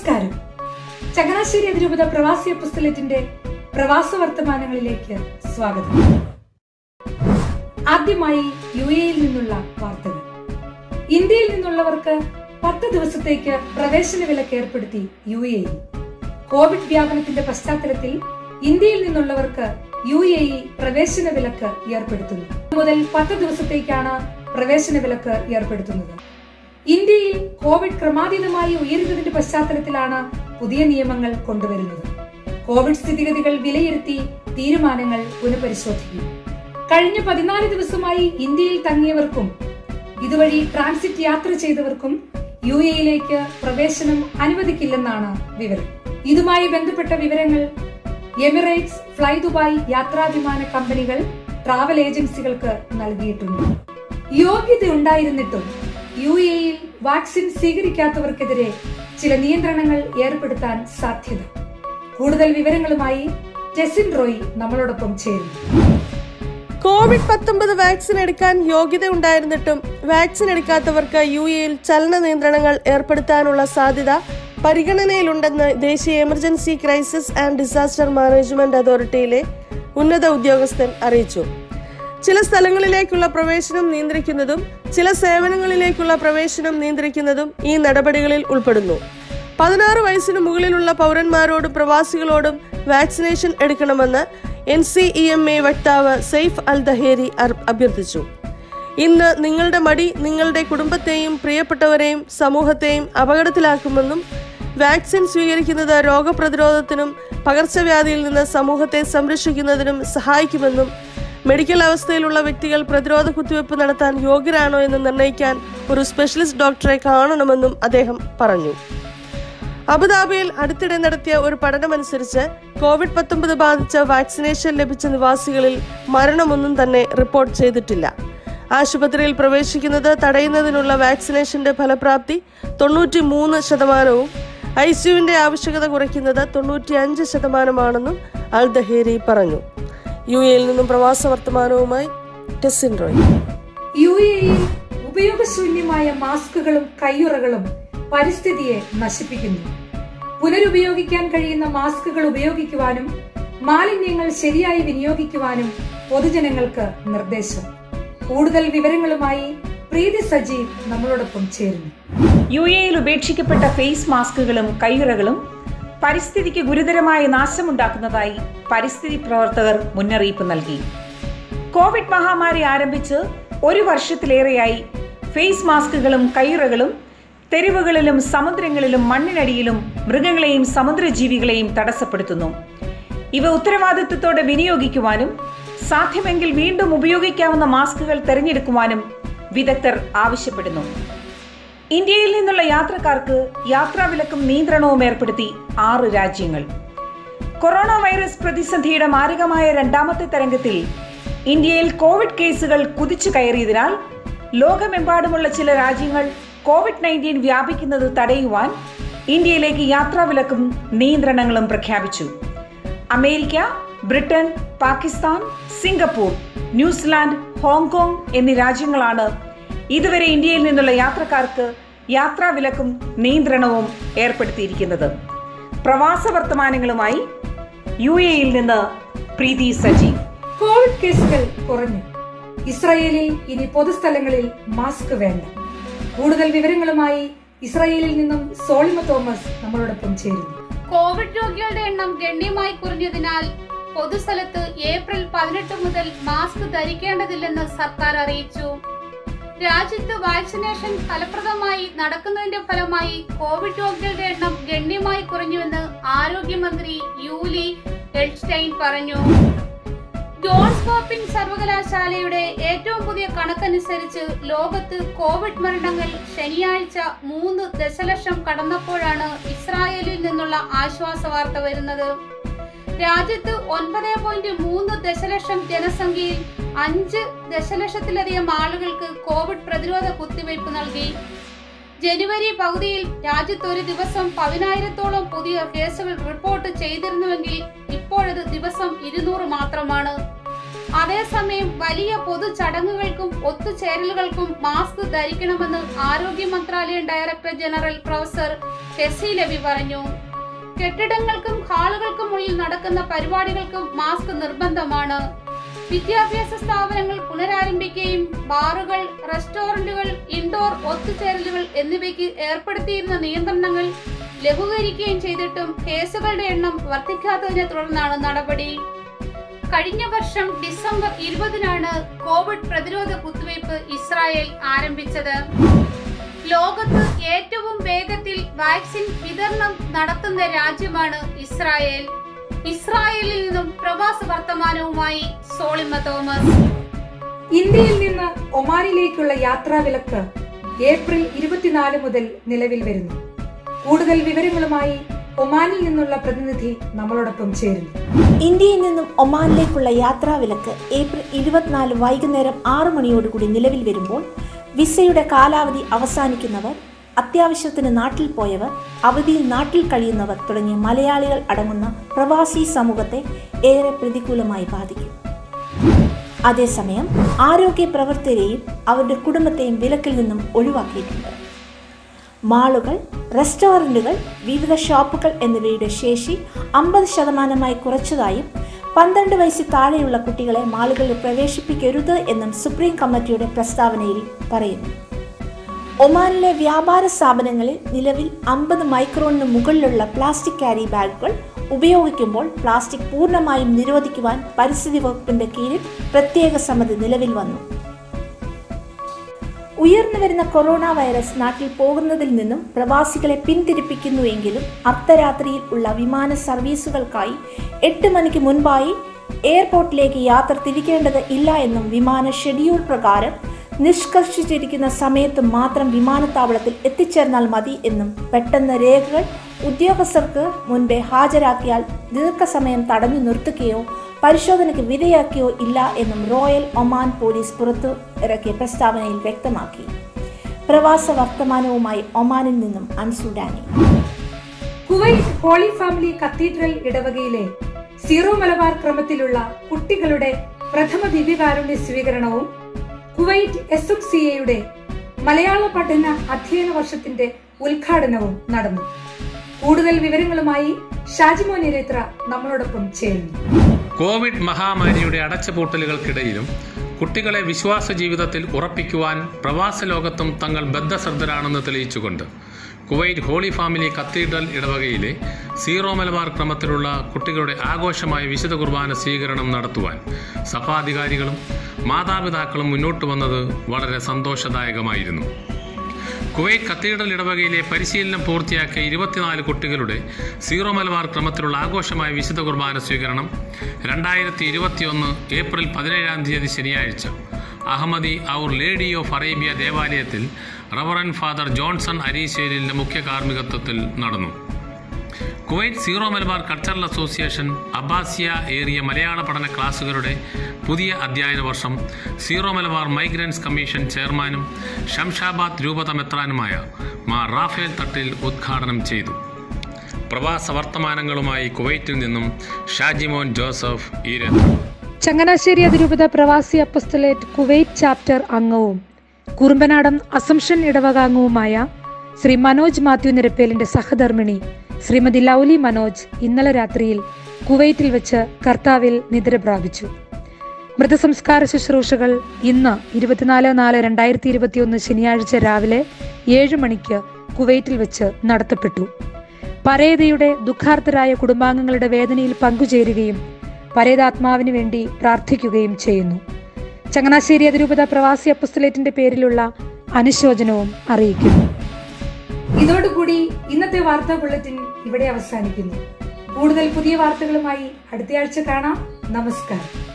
നമസ്കാരം ചങ്ങനാശ്ശേരി അതിരൂപത പ്രവാസി പുസ്തകത്തിന്റെ പ്രവാസ വർത്തമാനങ്ങളിലേക്ക് സ്വാഗതം ആദ്യമായി യു എയിൽ നിന്നുള്ള വാർത്തകൾ ഇന്ത്യയിൽ നിന്നുള്ളവർക്ക് പത്ത് ദിവസത്തേക്ക് പ്രവേശന വിലക്ക് ഏർപ്പെടുത്തി യു എ ഇ കോവിഡ് വ്യാപനത്തിന്റെ പശ്ചാത്തലത്തിൽ ഇന്ത്യയിൽ നിന്നുള്ളവർക്ക് യു എ ഇ പ്രവേശന വിലക്ക് ഏർപ്പെടുത്തുന്നു മുതൽ പത്ത് ദിവസത്തേക്കാണ് പ്രവേശന വിലക്ക് ഏർപ്പെടുത്തുന്നത് ഇന്ത്യയിൽ കോവിഡ് ക്രമാതീതമായി ഉയരുന്നതിന്റെ പശ്ചാത്തലത്തിലാണ് പുതിയ നിയമങ്ങൾ കൊണ്ടുവരുന്നത് കോവിഡ് സ്ഥിതിഗതികൾ വിലയിരുത്തി തീരുമാനങ്ങൾ പുനഃപരിശോധിക്കും കഴിഞ്ഞ പതിനാല് ദിവസമായി ഇന്ത്യയിൽ തങ്ങിയവർക്കും ഇതുവഴി ട്രാൻസിറ്റ് യാത്ര ചെയ്തവർക്കും യു എയിലേക്ക് പ്രവേശനം അനുവദിക്കില്ലെന്നാണ് വിവരം ഇതുമായി ബന്ധപ്പെട്ട വിവരങ്ങൾ എമിറേറ്റ്സ് ഫ്ലൈ ദുബായ് യാത്രാവിമാന കമ്പനികൾ ട്രാവൽ ഏജൻസികൾക്ക് നൽകിയിട്ടുണ്ട് യോഗ്യത ഉണ്ടായിരുന്നിട്ടും യു എയിൽ വാക്സിൻ സ്വീകരിക്കാത്തവർക്കെതിരെ ചില നിയന്ത്രണങ്ങൾ ഏർപ്പെടുത്താൻ സാധ്യത കൂടുതൽ വിവരങ്ങളുമായി ജെസിൻ റോയ് നമ്മളോടൊപ്പം ചേരുന്നു കോവിഡ് പത്തൊമ്പത് വാക്സിൻ എടുക്കാൻ യോഗ്യത ഉണ്ടായിരുന്നിട്ടും വാക്സിൻ എടുക്കാത്തവർക്ക് യു എയിൽ ചലന നിയന്ത്രണങ്ങൾ ഏർപ്പെടുത്താനുള്ള സാധ്യത പരിഗണനയിലുണ്ടെന്ന് ദേശീയ emergency crisis and disaster management അതോറിറ്റിയിലെ ഉന്നത ഉദ്യോഗസ്ഥൻ അറിയിച്ചു ചില സ്ഥലങ്ങളിലേക്കുള്ള പ്രവേശനം നിയന്ത്രിക്കുന്നതും ചില സേവനങ്ങളിലേക്കുള്ള പ്രവേശനം നിയന്ത്രിക്കുന്നതും ഈ നടപടികളിൽ ഉൾപ്പെടുന്നു പതിനാറ് വയസ്സിന് മുകളിലുള്ള പൗരന്മാരോടും പ്രവാസികളോടും വാക്സിനേഷൻ എടുക്കണമെന്ന് N C E M A വക്താവ് സെയ്ഫ് അൽ ദഹേരി അർ- അഭ്യർത്ഥിച്ചു ഇന്ന് നിങ്ങളുടെ മടി നിങ്ങളുടെ കുടുംബത്തെയും പ്രിയപ്പെട്ടവരെയും സമൂഹത്തെയും അപകടത്തിലാക്കുമെന്നും വാക്സിൻ സ്വീകരിക്കുന്നത് രോഗപ്രതിരോധത്തിനും പകർച്ചവ്യാധിയിൽ നിന്ന് സമൂഹത്തെ സംരക്ഷിക്കുന്നതിനും സഹായിക്കുമെന്നും മെഡിക്കൽ അവസ്ഥയിലുള്ള വ്യക്തികൾ പ്രതിരോധ കുത്തിവയ്പ് നടത്താൻ യോഗ്യരാണോ എന്ന് നിർണ്ണയിക്കാൻ ഒരു സ്പെഷ്യലിസ്റ്റ് ഡോക്ടറെ കാണണമെന്നും അദ്ദേഹം പറഞ്ഞു അബുദാബിയിൽ അടുത്തിടെ നടത്തിയ ഒരു പഠനമനുസരിച്ച് കോവിഡ് പത്തൊമ്പത് ബാധിച്ച വാക്സിനേഷൻ ലഭിച്ച നിവാസികളിൽ മരണമൊന്നും തന്നെ റിപ്പോർട്ട് ചെയ്തിട്ടില്ല ആശുപത്രിയിൽ പ്രവേശിക്കുന്നത് തടയുന്നതിനുള്ള വാക്സിനേഷന്റെ ഫലപ്രാപ്തി തൊണ്ണൂറ്റി മൂന്ന് ശതമാനവും ഐ സിയുവിന്റെ ആവശ്യകത കുറയ്ക്കുന്നത് തൊണ്ണൂറ്റി അഞ്ച് ശതമാനമാണെന്നും അൽ ദഹേരി പറഞ്ഞു യു എയിൽ നിന്നും പ്രവാസ വർത്തമാനവുമായി ടെസിൻ റോയ് യു എയിൽ ഉപയോഗശൂന്യമായ മാസ്കുകളും കയ്യുറകളും പരിസ്ഥിതിയെ നശിപ്പിക്കുന്നു പുനരുപയോഗിക്കാൻ കഴിയുന്ന മാസ്കുകൾ ഉപയോഗിക്കുവാനും മാലിന്യങ്ങൾ ശരിയായി വിനിയോഗിക്കുവാനും പൊതുജനങ്ങൾക്ക് നിർദ്ദേശം കൂടുതൽ വിവരങ്ങളുമായി പ്രീതി സജീവ് നമ്മളോടൊപ്പം ചേരുന്നു യു എയിൽ ഉപേക്ഷിക്കപ്പെട്ട ഫേസ് മാസ്കുകളും കയ്യുറകളും പരിസ്ഥിതിക്ക് ഗുരുതരമായ നാശമുണ്ടാക്കുന്നതായി പരിസ്ഥിതി പ്രവർത്തകർ മുന്നറിയിപ്പ് നൽകി കോവിഡ് മഹാമാരി ആരംഭിച്ച് ഒരു വർഷത്തിലേറെയായി ഫേസ് മാസ്കുകളും കയ്യുറകളും തെരുവുകളിലും സമുദ്രങ്ങളിലും മണ്ണിനടിയിലും മൃഗങ്ങളെയും സമുദ്രജീവികളെയും തടസ്സപ്പെടുത്തുന്നു ഇവ ഉത്തരവാദിത്വത്തോടെ വിനിയോഗിക്കുവാനും സാധ്യമെങ്കിൽ വീണ്ടും ഉപയോഗിക്കാവുന്ന മാസ്കുകൾ തിരഞ്ഞെടുക്കുവാനും വിദഗ്ധർ ആവശ്യപ്പെടുന്നു ഇന്ത്യയിൽ നിന്നുള്ള യാത്രക്കാർക്ക് യാത്രാവിലക്കും നിയന്ത്രണവും ഏർപ്പെടുത്തി ആറ് രാജ്യങ്ങൾ കൊറോണ വൈറസ് പ്രതിസന്ധിയുടെ മാരകമായ രണ്ടാമത്തെ തരംഗത്തിൽ ഇന്ത്യയിൽ കോവിഡ് കേസുകൾ കുതിച്ചു കയറിയതിനാൽ ലോകമെമ്പാടുമുള്ള ചില രാജ്യങ്ങൾ കോവിഡ് നയൻറ്റീൻ വ്യാപിക്കുന്നത് തടയുവാൻ ഇന്ത്യയിലേക്ക് യാത്രാവിലക്കും നിയന്ത്രണങ്ങളും പ്രഖ്യാപിച്ചു America Britain Pakistan Singapore New Zealand Hong Kong എന്നീ രാജ്യങ്ങളാണ് ഇതുവരെ ഇന്ത്യയിൽ നിന്നുള്ള യാത്രക്കാർക്ക് യാത്രാവിലക്കും നിയന്ത്രണവും ഏർപ്പെടുത്തിയിരിക്കുന്നത് പ്രവാസ വർത്തമാനങ്ങളുമായി യു എയിൽ നിന്ന് പ്രീതി സജീവ് കോവിഡ് കേസുകൾ കുറഞ്ഞു ഇസ്രായേലിൽ ഇനി പൊതുസ്ഥലങ്ങളിൽ മാസ്ക് വേണ്ട കൂടുതൽ വിവരങ്ങളുമായി ഇസ്രായേലിൽ നിന്നും സോളിമ തോമസ് നമ്മളോടൊപ്പം ചേരുന്നു കോവിഡ് രോഗികളുടെ എണ്ണം ഗണ്യമായി കുറഞ്ഞതിനാൽ പൊതുസ്ഥലത്ത് ഏപ്രിൽ പതിനെട്ട് മുതൽ മാസ്ക് ധരിക്കേണ്ടതില്ലെന്ന് സർക്കാർ അറിയിച്ചു രാജ്യത്ത് വാക്സിനേഷൻ ഫലപ്രദമായി നടക്കുന്നതിന്റെ ഫലമായി കോവിഡ് രോഗികളുടെ എണ്ണം ഗണ്യമായി കുറഞ്ഞുവെന്ന് ആരോഗ്യമന്ത്രി യൂലി എൽസ്റ്റൈൻ പറഞ്ഞു ജോൺസ് ഹോപ്പിംഗ് സർവകലാശാലയുടെ ഏറ്റവും പുതിയ കണക്കനുസരിച്ച് ലോകത്ത് കോവിഡ് മരണങ്ങൾ ശനിയാഴ്ച മൂന്ന് ദശലക്ഷം കടന്നപ്പോഴാണ് ഇസ്രായേലിൽ നിന്നുള്ള ആശ്വാസ വാർത്ത വരുന്നത് രാജ്യത്ത് ഒൻപത് പോയിന്റ് മൂന്ന് ദശലക്ഷം ജനസംഖ്യയിൽ അഞ്ച് ദശലക്ഷത്തിലധികം ആളുകൾക്ക് കോവിഡ് പ്രതിരോധ കുത്തിവയ്പ് നൽകി ജനുവരി പകുതിയിൽ രാജ്യത്ത് ഒരു ദിവസം പതിനായിരത്തോളം പുതിയ കേസുകൾ റിപ്പോർട്ട് ചെയ്തിരുന്നുവെങ്കിൽ ഇപ്പോഴത് ദിവസം ഇരുന്നൂറ് മാത്രമാണ് അതേസമയം വലിയ പൊതു ചടങ്ങുകൾക്കും ഒത്തുചേരലുകൾക്കും മാസ്ക് ധരിക്കണമെന്ന് ആരോഗ്യ മന്ത്രാലയം director general professor Chezy Levy പറഞ്ഞു കെട്ടിടങ്ങൾക്കും ഹാളുകൾക്കുമുള്ളിൽ നടക്കുന്ന പരിപാടികൾക്കും മാസ്ക് നിർബന്ധമാണ് വിദ്യാഭ്യാസ സ്ഥാപനങ്ങൾ പുനരാരംഭിക്കുകയും ബാറുകൾ റെസ്റ്റോറന്റുകൾ ഇൻഡോർ ഒത്തുചേരലുകൾ എന്നിവയ്ക്ക് ഏർപ്പെടുത്തിയിരുന്ന നിയന്ത്രണങ്ങൾ ലഘൂകരിക്കുകയും ചെയ്തിട്ടും കേസുകളുടെ എണ്ണം വർദ്ധിക്കാത്തതിനെ തുടർന്നാണ് നടപടി കഴിഞ്ഞ വർഷം ഡിസംബർ ഇരുപതിനാണ് കോവിഡ് പ്രതിരോധ കുത്തിവയ്പ് ഇസ്രായേൽ ആരംഭിച്ചത് ലോകത്ത് ഏറ്റവും വേഗത്തിൽ വാക്സിൻ വിതരണം നടത്തുന്ന രാജ്യമാണ് ഇസ്രായേൽ ഇസ്രായേലിൽ നിന്നും പ്രവാസ വർത്തമാനവുമായി സോളിമ തോമസ് ഇന്ത്യയിൽ നിന്ന് ഒമാനിലേക്കുള്ള യാത്രാവിലക്ക് ഏപ്രിൽ ഇരുപത്തിനാല് മുതൽ നിലവിൽ വരുന്നു കൂടുതൽ വിവരങ്ങളുമായി ഒമാനിൽ നിന്നുള്ള പ്രതിനിധി നമ്മളോടൊപ്പം ചേരുന്നു ഇന്ത്യയിൽ നിന്നും ഒമാനിലേക്കുള്ള യാത്രാവിലക്ക് ഏപ്രിൽ ഇരുപത്തിനാല് വൈകുന്നേരം ആറു മണിയോടുകൂടി നിലവിൽ വരുമ്പോൾ വിസയുടെ കാലാവധി അവസാനിക്കുന്നവർ അത്യാവശ്യത്തിന് നാട്ടിൽ പോയവർ അവധിയിൽ നാട്ടിൽ കഴിയുന്നവർ തുടങ്ങിയ മലയാളികൾ അടങ്ങുന്ന പ്രവാസി സമൂഹത്തെ ഏറെ പ്രതികൂലമായി ബാധിക്കും അതേസമയം ആരോഗ്യ പ്രവർത്തകരെയും അവരുടെ കുടുംബത്തെയും വിലക്കിൽ നിന്നും ഒഴിവാക്കിയിട്ടുണ്ട് മാളുകൾ റെസ്റ്റോറൻറ്റുകൾ വിവിധ ഷോപ്പുകൾ എന്നിവയുടെ ശേഷി അമ്പത് ശതമാനമായി കുറച്ചതായും പന്ത്രണ്ട് വയസ്സിൽ താഴെയുള്ള കുട്ടികളെ മാളുകളിൽ പ്രവേശിപ്പിക്കരുത് എന്നും സുപ്രീം കമ്മിറ്റിയുടെ പ്രസ്താവനയിൽ പറയുന്നു ഒമാനിലെ വ്യാപാര സ്ഥാപനങ്ങളിൽ നിലവിൽ അമ്പത് മൈക്രോണിന് മുകളിലുള്ള പ്ലാസ്റ്റിക് ക്യാരി ബാഗുകൾ ഉപയോഗിക്കുമ്പോൾ പ്ലാസ്റ്റിക് പൂർണ്ണമായും നിരോധിക്കുവാൻ പരിസ്ഥിതി വകുപ്പിന്റെ കീഴിൽ പ്രത്യേക സമിതി നിലവിൽ വന്നു ഉയർന്നു വരുന്ന കൊറോണ വൈറസ് നാട്ടിൽ പോകുന്നതിൽ നിന്നും പ്രവാസികളെ പിന്തിരിപ്പിക്കുന്നുവെങ്കിലും അർദ്ധരാത്രിയിൽ ഉള്ള വിമാന സർവീസുകൾക്കായി എട്ട് മണിക്ക് മുൻപായി എയർപോർട്ടിലേക്ക് യാത്ര തിരിക്കേണ്ടത് ഇല്ല എന്നും വിമാന ഷെഡ്യൂൾ പ്രകാരം നിഷ്കർഷിച്ചിരിക്കുന്ന സമയത്ത് മാത്രം വിമാനത്താവളത്തിൽ എത്തിച്ചേർന്നാൽ മതി എന്നും പെട്ടെന്ന് രേഖകൾ ഉദ്യോഗസ്ഥർക്ക് മുൻപേ ഹാജരാക്കിയാൽ ദീർഘസമയം തടഞ്ഞു നിർത്തുകയോ പരിശോധനയ്ക്ക് വിധേയാക്കിയോ ഇല്ല എന്നും റോയൽ ഒമാൻ പോലീസ് പുറത്തു ഇറക്കിയ പ്രസ്താവനയിൽ വ്യക്തമാക്കി പ്രവാസ വർത്തമാനവുമായി ഒമാനിൽ നിന്നും Ansu Dani Kuwait Holy Family Cathedral ഇടവകയിലെ സീറോ മലബാർ ക്രമത്തിലുള്ള കുട്ടികളുടെ പ്രഥമ ദിവ്യകാരുണ്യ സ്വീകരണവും കുവൈറ്റ് എസ് എം സി എയുടെ മലയാള പഠന അധ്യയന വർഷത്തിന്റെ ഉദ്ഘാടനവും നടന്നു കൂടുതൽ വിവരങ്ങളുമായി ഷാജിമോൻ ഇരേത്ര നമ്മളോടൊപ്പം ചേരുന്നു കോവിഡ് മഹാമാരിയുടെ അടച്ചുപൂട്ടലുകൾക്കിടയിലും കുട്ടികളെ വിശ്വാസ ജീവിതത്തിൽ ഉറപ്പിക്കുവാൻ പ്രവാസ ലോകത്തും തങ്ങൾ ബദ്ധശ്രദ്ധരാണെന്ന് തെളിയിച്ചുകൊണ്ട് കുവൈറ്റ് ഹോളി ഫാമിലി കത്തീഡ്രൽ ഇടവകയിലെ സീറോ മലബാർ ക്രമത്തിലുള്ള കുട്ടികളുടെ ആഘോഷമായ വിശുദ്ധ കുർബാന സ്വീകരണം നടത്തുവാൻ സഭാധികാരികളും മാതാപിതാക്കളും മുന്നോട്ട് വന്നത് വളരെ സന്തോഷദായകമായിരുന്നു കുവൈറ്റ് കത്തീഡ്രൽ ഇടവകയിലെ പരിശീലനം പൂർത്തിയാക്കിയ ഇരുപത്തിനാല് കുട്ടികളുടെ സീറോ മലബാർ ക്രമത്തിലുള്ള ആഘോഷമായ വിശുദ്ധ കുർബാന സ്വീകരണം രണ്ടായിരത്തി ഇരുപത്തിയൊന്ന് ഏപ്രിൽ പതിനേഴാം തീയതി ശനിയാഴ്ച Ahmadi Our Lady of Arabia ദേവാലയത്തിൽ റവറൻ ഫാദർ ജോൺസൺ അരീശ്ശേരിലിൻ്റെ മുഖ്യ കാർമ്മികത്വത്തിൽ നടന്നു Kuwait Syro Malabar cultural association Abbasiya area മലയാള പഠന ക്ലാസുകളുടെ പുതിയ അധ്യയന വർഷം സീറോ മലബാർ മൈഗ്രൻസ് കമ്മീഷൻ ചെയർമാനും ഷംഷാബാദ് രൂപത മെത്രാനുമായ മാ റാഫേൽ തട്ടിൽ ഉദ്ഘാടനം ചെയ്തു പ്രവാസ വർത്തമാനങ്ങളുമായി കുവൈറ്റിൽ നിന്നും ഷാജിമോൻ ജോസഫ് ഈരത്ത് ചങ്ങനാശ്ശേരി അതിരൂപത പ്രവാസി അപ്പസ്തലേറ്റ് കുവൈറ്റ് ചാപ്റ്റർ അംഗവും കുറുമ്പനാടം അസംഷൻ ഇടവക അംഗവുമായ ശ്രീ മനോജ് മാത്യു നിരപ്പേലിന്റെ സഹധർമ്മിണി ശ്രീമതി ലൗലി മനോജ് ഇന്നലെ രാത്രിയിൽ കുവൈറ്റിൽ വെച്ച് കർത്താവിൽ നിദ്ര പ്രാപിച്ചു മൃതസംസ്കാര ശുശ്രൂഷകൾ ഇന്ന് ഇരുപത്തിനാല് നാല് രണ്ടായിരത്തി ഇരുപത്തിയൊന്ന് ശനിയാഴ്ച രാവിലെ ഏഴ് മണിക്ക് കുവൈറ്റിൽ വെച്ച് നടത്തപ്പെട്ടു പരേതയുടെ ദുഃഖാർത്തരായ കുടുംബാംഗങ്ങളുടെ വേദനയിൽ പങ്കുചേരുകയും പരേതാത്മാവിന് വേണ്ടി പ്രാർത്ഥിക്കുകയും ചെയ്യുന്നു ചങ്ങനാശ്ശേരി അതിരൂപത പ്രവാസി അപ്പസ്തലേറ്റിന്റെ പേരിലുള്ള അനുശോചനവും അറിയിക്കുന്നു ഇതോടുകൂടി ഇന്നത്തെ വാർത്താ ബുള്ളറ്റിൻ ഇവിടെ അവസാനിക്കുന്നു കൂടുതൽ പുതിയ വാർത്തകളുമായി അടുത്തയാഴ്ച കാണാം നമസ്കാരം